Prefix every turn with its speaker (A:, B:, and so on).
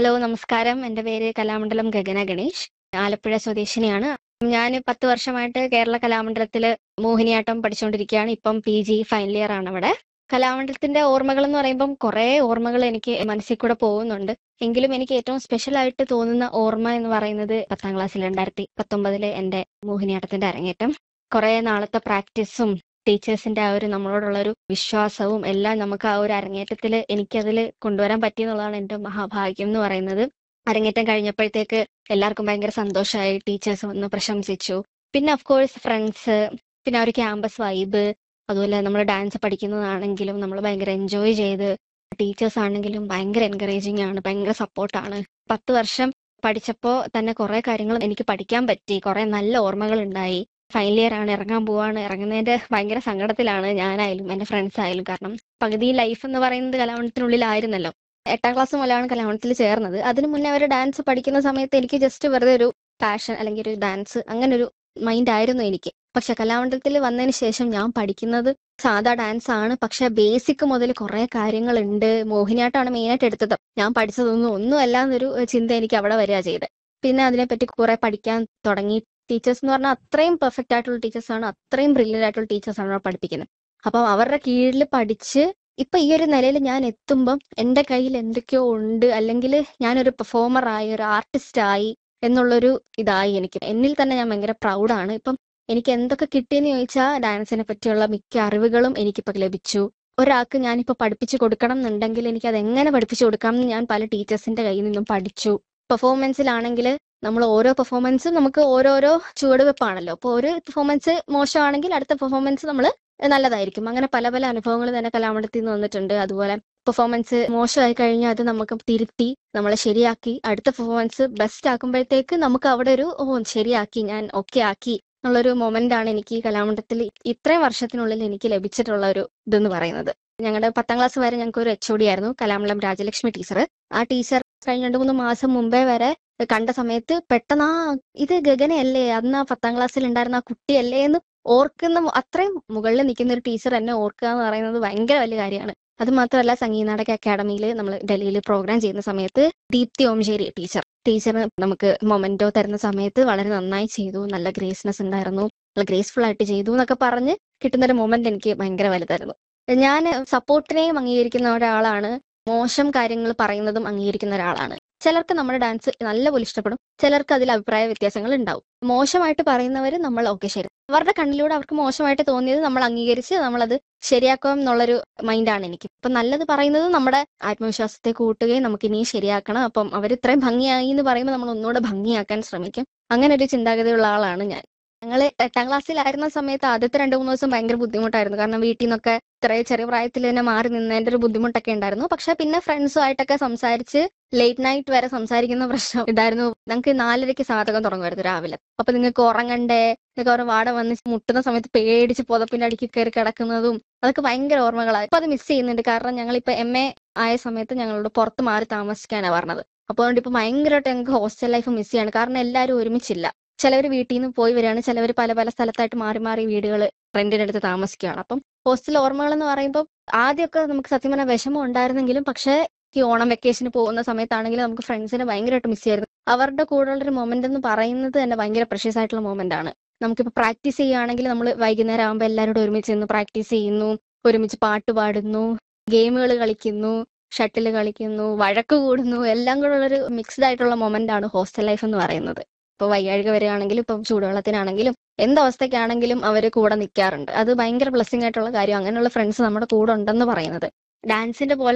A: hello നമസ്കാരം എൻ്റെ പേര് കലാമണ്ഡലം ഗഗന ഗണേഷ് ആലപ്പുഴ സ്വദേശിനിയാണ് ഞാൻ പത്ത് വർഷമായിട്ട് കേരള കലാമണ്ഡലത്തിൽ മോഹിനിയാട്ടം പഠിച്ചുകൊണ്ടിരിക്കുകയാണ് ഇപ്പം പി ജി ഫൈനൽ ഇയർ ആണ് അവിടെ കലാമണ്ഡലത്തിന്റെ ഓർമ്മകൾ എന്ന് പറയുമ്പം കുറേ ഓർമ്മകൾ എനിക്ക് മനസ്സിൽ കൂടെ പോകുന്നുണ്ട് എങ്കിലും എനിക്ക് ഏറ്റവും സ്പെഷ്യൽ ആയിട്ട് തോന്നുന്ന ഓർമ്മ എന്ന് പറയുന്നത് പത്താം ക്ലാസ്സിൽ രണ്ടായിരത്തി പത്തൊമ്പതിലെ എൻ്റെ മോഹിനിയാട്ടത്തിന്റെ അരങ്ങേറ്റം കുറേ നാളത്തെ പ്രാക്ടീസും ടീച്ചേഴ്സിന്റെ ആ ഒരു നമ്മളോടുള്ള ഒരു വിശ്വാസവും എല്ലാം നമുക്ക് ആ ഒരു അരങ്ങേറ്റത്തിൽ എനിക്കതിൽ കൊണ്ടുവരാൻ പറ്റിയെന്നുള്ളതാണ് എൻ്റെ മഹാഭാഗ്യം എന്ന് പറയുന്നത് അരങ്ങേറ്റം കഴിഞ്ഞപ്പോഴത്തേക്ക് എല്ലാവർക്കും ഭയങ്കര സന്തോഷമായി ടീച്ചേഴ്സ് വന്ന് പ്രശംസിച്ചു പിന്നെ ഓഫ് കോഴ്സ് ഫ്രണ്ട്സ് പിന്നെ ആ ഒരു ക്യാമ്പസ് വൈബ് അതുപോലെ നമ്മൾ ഡാൻസ് പഠിക്കുന്നതാണെങ്കിലും നമ്മൾ ഭയങ്കര എൻജോയ് ചെയ്ത് ടീച്ചേഴ്സ് ആണെങ്കിലും ഭയങ്കര എൻകറേജിങ് ആണ് ഭയങ്കര സപ്പോർട്ടാണ് പത്ത് വർഷം പഠിച്ചപ്പോൾ തന്നെ കുറെ കാര്യങ്ങൾ എനിക്ക് പഠിക്കാൻ പറ്റി കുറെ നല്ല ഓർമ്മകൾ ഉണ്ടായി ഫൈനൽ ഇയർ ആണ് ഇറങ്ങാൻ പോവാണ് ഇറങ്ങുന്നതിന്റെ ഭയങ്കര സങ്കടത്തിലാണ് ഞാനായാലും എൻ്റെ ഫ്രണ്ട്സ് ആയാലും കാരണം പകുതി ലൈഫ് എന്ന് പറയുന്നത് കലാവണത്തിനുള്ളിലായിരുന്നല്ലോ എട്ടാം ക്ലാസ് മുതലാണ് കലാവണത്തിൽ ചേർന്നത് അതിനു മുന്നേ അവർ ഡാൻസ് പഠിക്കുന്ന സമയത്ത് എനിക്ക് ജസ്റ്റ് വെറുതെ ഒരു പാഷൻ അല്ലെങ്കിൽ ഒരു ഡാൻസ് അങ്ങനെ ഒരു മൈൻഡ് ആയിരുന്നു എനിക്ക് പക്ഷെ കലാമണ്ഡലത്തിൽ വന്നതിന് ശേഷം ഞാൻ പഠിക്കുന്നത് സാധാ ഡാൻസ് ആണ് പക്ഷെ ബേസിക് മുതൽ കുറെ കാര്യങ്ങളുണ്ട് മോഹിനിയാട്ടമാണ് മെയിനായിട്ട് എടുത്തത് ഞാൻ പഠിച്ചതൊന്നും ഒന്നുമല്ല എന്നൊരു ചിന്ത എനിക്ക് അവിടെ വരിക ചെയ്ത് പിന്നെ അതിനെപ്പറ്റി കുറെ പഠിക്കാൻ തുടങ്ങി ടീച്ചേഴ്സ് എന്ന് പറഞ്ഞാൽ അത്രയും പെർഫെക്റ്റ് ആയിട്ടുള്ള ടീച്ചേഴ്സ് ആണ് അത്രയും ബ്രില്യൻ്റ് ആയിട്ടുള്ള ടീച്ചേഴ്സ് ആണ് അവിടെ പഠിപ്പിക്കുന്നത് അപ്പം അവരുടെ കീഴിൽ പഠിച്ച് ഇപ്പൊ ഈ ഒരു നിലയിൽ ഞാൻ എത്തുമ്പം എൻ്റെ കയ്യിൽ എന്തൊക്കെയോ ഉണ്ട് അല്ലെങ്കിൽ ഞാനൊരു പെർഫോമർ ആയി ഒരു ആർട്ടിസ്റ്റ് ആയി എന്നുള്ളൊരു ഇതായി എനിക്ക് എന്നിൽ തന്നെ ഞാൻ ഭയങ്കര പ്രൗഡാണ് ഇപ്പം എനിക്ക് എന്തൊക്കെ കിട്ടിയെന്ന് ചോദിച്ചാൽ ഡാൻസിനെ പറ്റിയുള്ള മിക്ക അറിവുകളും എനിക്കിപ്പോൾ ലഭിച്ചു ഒരാൾക്ക് ഞാനിപ്പോൾ പഠിപ്പിച്ചു കൊടുക്കണം എന്നുണ്ടെങ്കിൽ എനിക്ക് അത് എങ്ങനെ പഠിപ്പിച്ചു കൊടുക്കാം എന്ന് ഞാൻ പല ടീച്ചേഴ്സിന്റെ കയ്യിൽ നിന്നും പഠിച്ചു പെർഫോമൻസിലാണെങ്കിൽ നമ്മൾ ഓരോ പെർഫോമൻസും നമുക്ക് ഓരോരോ ചുവടുവെപ്പാണല്ലോ അപ്പോൾ ഒരു പെർഫോമൻസ് മോശമാണെങ്കിൽ അടുത്ത പെർഫോമൻസ് നമ്മൾ നല്ലതായിരിക്കും അങ്ങനെ പല പല അനുഭവങ്ങൾ തന്നെ കലാമണ്ഡലത്തിൽ നിന്ന് വന്നിട്ടുണ്ട് അതുപോലെ പെർഫോമൻസ് മോശമായി കഴിഞ്ഞാൽ അത് നമുക്ക് തിരുത്തി നമ്മളെ ശരിയാക്കി അടുത്ത പെർഫോമൻസ് ബെസ്റ്റ് ആക്കുമ്പോഴത്തേക്ക് നമുക്ക് അവിടെ ഒരു ഓ ശരിയാക്കി ഞാൻ ഓക്കെ ആക്കി എന്നുള്ളൊരു മൊമെന്റ് ആണ് എനിക്ക് ഈ കലാമണ്ഡലത്തിൽ ഇത്രയും വർഷത്തിനുള്ളിൽ എനിക്ക് ലഭിച്ചിട്ടുള്ള ഒരു ഇതെന്ന് പറയുന്നത് ഞങ്ങളുടെ പത്താം ക്ലാസ് വരെ ഞങ്ങൾക്ക് ഒരു എച്ച് ഒ ഡി ആയിരുന്നു കലാമണ്ഡലം രാജലക്ഷ്മി ടീച്ചർ ആ ടീച്ചർ കഴിഞ്ഞ രണ്ട് മൂന്ന് മാസം മുമ്പേ വരെ കണ്ട സമയത്ത് പെട്ടെന്ന് ആ ഇത് ഗഗനയല്ലേ അന്ന് ആ പത്താം ക്ലാസ്സിൽ ഉണ്ടായിരുന്ന ആ കുട്ടിയല്ലേ എന്ന് ഓർക്കുന്ന അത്രയും മുകളിൽ നിൽക്കുന്ന ഒരു ടീച്ചർ എന്നെ ഓർക്കുക എന്ന് പറയുന്നത് ഭയങ്കര വലിയ കാര്യമാണ് അത് മാത്രമല്ല സംഗീത നാടക അക്കാദമിയിൽ നമ്മൾ ഡൽഹിയിൽ പ്രോഗ്രാം ചെയ്യുന്ന സമയത്ത് ദീപ്തി ഓംശേരി ടീച്ചർ ടീച്ചർ നമുക്ക് മൊമെന്റോ തരുന്ന സമയത്ത് വളരെ നന്നായി ചെയ്തു നല്ല ഗ്രേസ്നെസ് ഉണ്ടായിരുന്നു നല്ല ഗ്രേസ്ഫുൾ ആയിട്ട് ചെയ്തു എന്നൊക്കെ പറഞ്ഞ് കിട്ടുന്ന ഒരു മൊമെന്റ് എനിക്ക് ഭയങ്കര വലുതായിരുന്നു ഞാൻ സപ്പോർട്ടിനെയും അംഗീകരിക്കുന്ന ഒരാളാണ് മോശം കാര്യങ്ങൾ പറയുന്നതും അംഗീകരിക്കുന്ന ഒരാളാണ് ചിലർക്ക് നമ്മുടെ ഡാൻസ് നല്ലപോലെ ഇഷ്ടപ്പെടും ചിലർക്ക് അതിൽ അഭിപ്രായ വ്യത്യാസങ്ങൾ ഉണ്ടാവും മോശമായിട്ട് പറയുന്നവർ നമ്മൾ ഓക്കെ ശരി അവരുടെ കണ്ണിലൂടെ അവർക്ക് മോശമായിട്ട് തോന്നിയത് നമ്മൾ അംഗീകരിച്ച് നമ്മളത് ശരിയാക്കാം എന്നുള്ളൊരു മൈൻഡാണ് എനിക്ക് ഇപ്പൊ നല്ലത് പറയുന്നത് നമ്മുടെ ആത്മവിശ്വാസത്തെ കൂട്ടുകയും നമുക്ക് ഇനിയും ശരിയാക്കണം അപ്പം അവർ ഇത്രയും ഭംഗിയായി എന്ന് പറയുമ്പോൾ നമ്മൾ ഒന്നുകൂടെ ഭംഗിയാക്കാൻ ശ്രമിക്കും അങ്ങനെ ഒരു ചിന്താഗതിയുള്ള ആളാണ് ഞാൻ ഞങ്ങൾ എട്ടാം ക്ലാസ്സിലായിരുന്ന സമയത്ത് ആദ്യത്തെ രണ്ട് മൂന്ന് ദിവസം ഭയങ്കര ബുദ്ധിമുട്ടായിരുന്നു കാരണം വീട്ടിൽ നിന്നൊക്കെ ഇത്രയും ചെറിയ പ്രായത്തിൽ തന്നെ മാറി നിന്നതിന്റെ ഒരു ബുദ്ധിമുട്ടൊക്കെ ഉണ്ടായിരുന്നു പക്ഷെ പിന്നെ ഫ്രണ്ട്സുമായിട്ടൊക്കെ സംസാരിച്ച് ലേറ്റ് നൈറ്റ് വരെ സംസാരിക്കുന്ന പ്രശ്നം ഇതായിരുന്നു ഞങ്ങൾക്ക് നാലരയ്ക്ക് സാധകം തുടങ്ങുമായിരുന്നു രാവിലെ അപ്പൊ നിങ്ങൾക്ക് ഉറങ്ങണ്ടേ എന്നൊക്കെ അവർ വാട വന്ന് മുട്ടുന്ന സമയത്ത് പേടിച്ച് പുതപ്പിന്റെ അടിക്ക് കയറി കിടക്കുന്നതും അതൊക്കെ ഭയങ്കര ഓർമ്മകളാണ് ഇപ്പൊ അത് മിസ് ചെയ്യുന്നുണ്ട് കാരണം ഞങ്ങൾ ഇപ്പൊ എം എ ആയ സമയത്ത് ഞങ്ങളോട് പുറത്ത് മാറി താമസിക്കാനാണ് പറഞ്ഞത് അപ്പോൾ അതുകൊണ്ട് ഇപ്പൊ ഭയങ്കരമായിട്ട് ഞങ്ങൾക്ക് ഹോസ്റ്റൽ ലൈഫ് മിസ് ചെയ്യാണ് കാരണം എല്ലാവരും ഒരുമിച്ചില്ല ചിലവർ വീട്ടിൽ നിന്ന് പോയി വരികയാണ് ചിലവർ പല പല സ്ഥലത്തായിട്ട് മാറി മാറി വീടുകൾ റെന്റിനെടുത്ത് താമസിക്കുകയാണ് അപ്പം ഹോസ്റ്റൽ ഓർമ്മകൾ എന്ന് പറയുമ്പോൾ ആദ്യമൊക്കെ നമുക്ക് സത്യം പറഞ്ഞാൽ വിഷമം ഉണ്ടായിരുന്നെങ്കിലും പക്ഷേ ഈ ഓണം വെക്കേഷന് പോകുന്ന സമയത്താണെങ്കിലും നമുക്ക് ഫ്രണ്ട്സിനെ ഭയങ്കരമായിട്ട് മിസ് ചെയ്യായിരുന്നു അവരുടെ കൂടെയുള്ള ഒരു മൊമെന്റ് എന്ന് പറയുന്നത് തന്നെ ഭയങ്കര പ്രഷ്യസ് ആയിട്ടുള്ള മൊമെന്റ് ആണ് നമുക്കിപ്പോൾ പ്രാക്ടീസ് ചെയ്യുകയാണെങ്കിൽ നമ്മൾ വൈകുന്നേരം ആകുമ്പോൾ എല്ലാവരോടും ഒരുമിച്ച് നിന്ന് പ്രാക്ടീസ് ചെയ്യുന്നു ഒരുമിച്ച് പാട്ട് പാടുന്നു ഗെയിമുകൾ കളിക്കുന്നു ഷട്ടിൽ കളിക്കുന്നു വഴക്ക് കൂടുന്നു എല്ലാം കൂടെ ഉള്ളൊരു മിക്സ്ഡ് ആയിട്ടുള്ള മൊമെന്റ് ആണ് ഹോസ്റ്റൽ ലൈഫ് എന്ന് പറയുന്നത് ഇപ്പോൾ വയ്യാഴിക വരികയാണെങ്കിലും ഇപ്പം ചൂടുവെള്ളത്തിനാണെങ്കിലും എന്തവസ്ഥയ്ക്കാണെങ്കിലും അവർ കൂടെ നിൽക്കാറുണ്ട് അത് ഭയങ്കര ബ്ലെസ്സിങ് ആയിട്ടുള്ള കാര്യം അങ്ങനെയുള്ള ഫ്രണ്ട്സ് നമ്മുടെ കൂടെ ഉണ്ടെന്ന് പറയുന്നത് ഡാൻസിന്റെ പോലെ